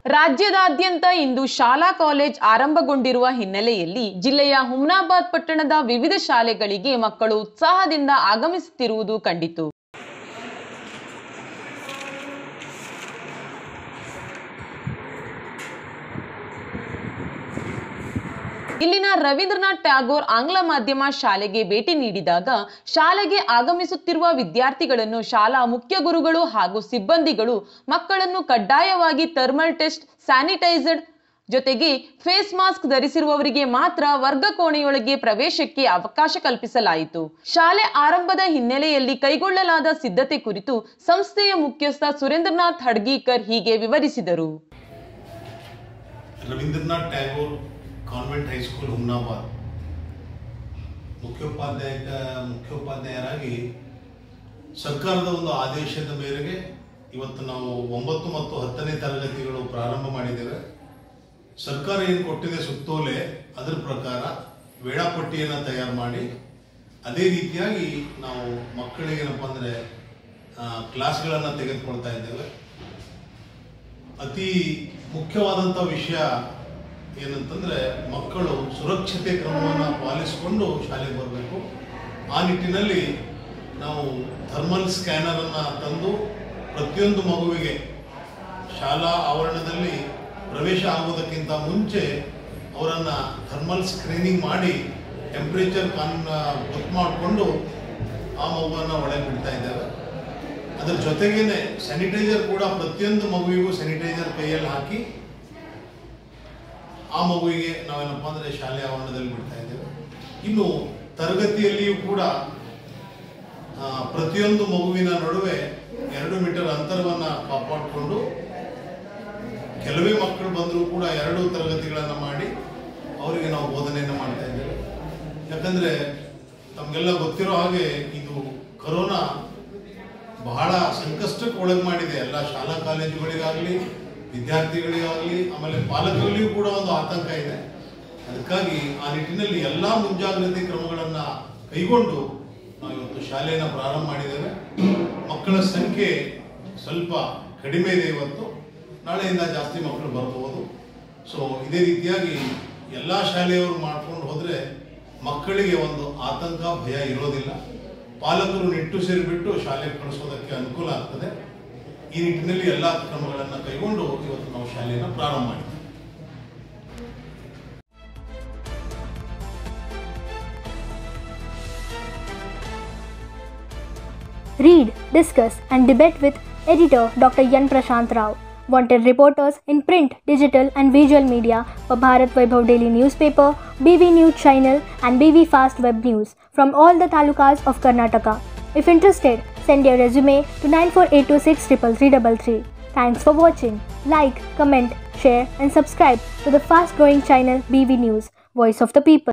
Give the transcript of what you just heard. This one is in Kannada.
ರಾಜ್ಯದಾದ್ಯಂತ ಇಂದು ಶಾಲಾ ಕಾಲೇಜ್ ಆರಂಭಗೊಂಡಿರುವ ಹಿನ್ನೆಲೆಯಲ್ಲಿ ಜಿಲ್ಲೆಯ ಹುಮ್ನಾಬಾದ್ ಪಟ್ಟಣದ ವಿವಿಧ ಶಾಲೆಗಳಿಗೆ ಮಕ್ಕಳು ಉತ್ಸಾಹದಿಂದ ಆಗಮಿಸುತ್ತಿರುವುದು ಕಂಡಿತು ಇಲ್ಲಿನ ರವೀಂದ್ರನಾಥ್ ಟ್ಯಾಗೋರ್ ಆಂಗ್ಲ ಮಾಧ್ಯಮ ಶಾಲೆಗೆ ಭೇಟಿ ನೀಡಿದಾಗ ಶಾಲೆಗೆ ಆಗಮಿಸುತ್ತಿರುವ ವಿದ್ಯಾರ್ಥಿಗಳನ್ನು ಶಾಲಾ ಮುಖ್ಯ ಗುರುಗಳು ಹಾಗೂ ಸಿಬ್ಬಂದಿಗಳು ಮಕ್ಕಳನ್ನು ಕಡ್ಡಾಯವಾಗಿ ಥರ್ಮಲ್ ಟೆಸ್ಟ್ ಸ್ಯಾನಿಟೈಸರ್ಡ್ ಜೊತೆಗೆ ಫೇಸ್ ಮಾಸ್ಕ್ ಧರಿಸಿರುವವರಿಗೆ ಮಾತ್ರ ವರ್ಗ ಕೋಣೆಯೊಳಗೆ ಪ್ರವೇಶಕ್ಕೆ ಅವಕಾಶ ಕಲ್ಪಿಸಲಾಯಿತು ಶಾಲೆ ಆರಂಭದ ಹಿನ್ನೆಲೆಯಲ್ಲಿ ಕೈಗೊಳ್ಳಲಾದ ಸಿದ್ಧತೆ ಕುರಿತು ಸಂಸ್ಥೆಯ ಮುಖ್ಯಸ್ಥ ಸುರೇಂದ್ರನಾಥ್ ಹಡ್ಗೀಕರ್ ಹೀಗೆ ವಿವರಿಸಿದರು ರವೀಂದ್ರನಾಥ್ ಟ್ಯಾಗೋರ್ ಕಾನ್ವೆಂಟ್ ಹೈಸ್ಕೂಲ್ ಹುಮ್ನಾಬಾದ್ ಮುಖ್ಯೋಪಾಧ್ಯಾಯಕ ಮುಖ್ಯೋಪಾಧ್ಯಾಯರಾಗಿ ಸರ್ಕಾರದ ಒಂದು ಆದೇಶದ ಮೇರೆಗೆ ಇವತ್ತು ನಾವು ಒಂಬತ್ತು ಮತ್ತು ಹತ್ತನೇ ತರಗತಿಗಳು ಪ್ರಾರಂಭ ಮಾಡಿದ್ದೇವೆ ಸರ್ಕಾರ ಏನು ಕೊಟ್ಟಿದೆ ಸುತ್ತೋಲೆ ಅದರ ಪ್ರಕಾರ ವೇಳಾಪಟ್ಟಿಯನ್ನು ತಯಾರು ಮಾಡಿ ಅದೇ ರೀತಿಯಾಗಿ ನಾವು ಮಕ್ಕಳಿಗೆ ಏನಪ್ಪ ಅಂದರೆ ಕ್ಲಾಸ್ಗಳನ್ನು ತೆಗೆದುಕೊಳ್ತಾ ಇದ್ದೇವೆ ಅತಿ ಮುಖ್ಯವಾದಂಥ ವಿಷಯ ಏನಂತಂದ್ರೆ ಮಕ್ಕಳು ಸುರಕ್ಷತೆ ಕ್ರಮವನ್ನು ಪಾಲಿಸಿಕೊಂಡು ಶಾಲೆಗೆ ಬರಬೇಕು ಆ ನಿಟ್ಟಿನಲ್ಲಿ ನಾವು ಥರ್ಮಲ್ ಸ್ಕ್ಯಾನರನ್ನು ತಂದು ಪ್ರತಿಯೊಂದು ಮಗುವಿಗೆ ಶಾಲಾ ಆವರಣದಲ್ಲಿ ಪ್ರವೇಶ ಆಗುವುದಕ್ಕಿಂತ ಮುಂಚೆ ಅವರನ್ನು ಥರ್ಮಲ್ ಸ್ಕ್ರೀನಿಂಗ್ ಮಾಡಿ ಟೆಂಪ್ರೇಚರ್ ಕಾನ್ ಗೊತ್ತು ಮಾಡಿಕೊಂಡು ಆ ಮಗುವನ್ನು ಒಳಗೆ ಬಿಡ್ತಾ ಇದ್ದೇವೆ ಅದರ ಜೊತೆಗೇನೆ ಸ್ಯಾನಿಟೈಸರ್ ಕೂಡ ಪ್ರತಿಯೊಂದು ಮಗುವಿಗೂ ಸ್ಯಾನಿಟೈಸರ್ ಕೈಯಲ್ಲಿ ಹಾಕಿ ಆ ಮಗುವಿಗೆ ನಾವೇನಪ್ಪ ಅಂದರೆ ಶಾಲೆ ಆವರಣದಲ್ಲಿ ಬಿಡ್ತಾ ಇದ್ದೇವೆ ಇನ್ನು ತರಗತಿಯಲ್ಲಿಯೂ ಕೂಡ ಆ, ಪ್ರತಿಯೊಂದು ಮಗುವಿನ ನಡುವೆ ಎರಡು ಮೀಟರ್ ಅಂತರವನ್ನು ಕಾಪಾಡಿಕೊಂಡು ಕೆಲವೇ ಮಕ್ಕಳು ಬಂದರೂ ಕೂಡ ಎರಡು ತರಗತಿಗಳನ್ನು ಮಾಡಿ ಅವರಿಗೆ ನಾವು ಬೋಧನೆಯನ್ನು ಮಾಡ್ತಾ ಇದ್ದೇವೆ ಯಾಕಂದರೆ ತಮಗೆಲ್ಲ ಗೊತ್ತಿರೋ ಹಾಗೆ ಇದು ಕರೋನಾ ಬಹಳ ಸಂಕಷ್ಟಕ್ಕೆ ಒಳಗೆ ಮಾಡಿದೆ ಎಲ್ಲ ಶಾಲಾ ಕಾಲೇಜುಗಳಿಗಾಗಲಿ ವಿದ್ಯಾರ್ಥಿಗಳಿಗಾಗಲಿ ಆಮೇಲೆ ಪಾಲಕರಲ್ಲಿಯೂ ಕೂಡ ಒಂದು ಆತಂಕ ಇದೆ ಅದಕ್ಕಾಗಿ ಆ ನಿಟ್ಟಿನಲ್ಲಿ ಎಲ್ಲ ಮುಂಜಾಗ್ರತೆ ಕ್ರಮಗಳನ್ನು ಕೈಗೊಂಡು ನಾವು ಇವತ್ತು ಶಾಲೆಯನ್ನು ಪ್ರಾರಂಭ ಮಾಡಿದ್ದೇವೆ ಮಕ್ಕಳ ಸಂಖ್ಯೆ ಸ್ವಲ್ಪ ಕಡಿಮೆ ಇದೆ ಇವತ್ತು ನಾಳೆಯಿಂದ ಜಾಸ್ತಿ ಮಕ್ಕಳು ಬರಬಹುದು ಸೊ ಇದೇ ರೀತಿಯಾಗಿ ಎಲ್ಲ ಶಾಲೆಯವರು ಮಾಡ್ಕೊಂಡು ಹೋದರೆ ಮಕ್ಕಳಿಗೆ ಒಂದು ಆತಂಕ ಭಯ ಇರೋದಿಲ್ಲ ಪಾಲಕರು ನಿಟ್ಟುಸಿರು ಬಿಟ್ಟು ಶಾಲೆಗೆ ಕಳಿಸೋದಕ್ಕೆ ಅನುಕೂಲ ಆಗ್ತದೆ ಈ ನಿಟ್ಟಿನಲ್ಲಿ ಎಲ್ಲ ಕ್ರಮಗಳನ್ನು ಕೈಗೊಂಡು ಇವತ್ತು ನಾವು ಶಾಲೆಯನ್ನು ಪ್ರಾರಂಭ ಮಾಡಿದ್ದೇವೆ Read, discuss, and debate with editor Dr. Yan Prashant Rao. Wanted reporters in print, digital, and visual media for Bharat Vaibhav Daily Newspaper, BV News Channel, and BV Fast Web News from all the talukas of Karnataka. If interested, send your resume to 94826 Thanks for watching. Like, comment, share, and subscribe to the fast growing channel BV News, Voice of the People.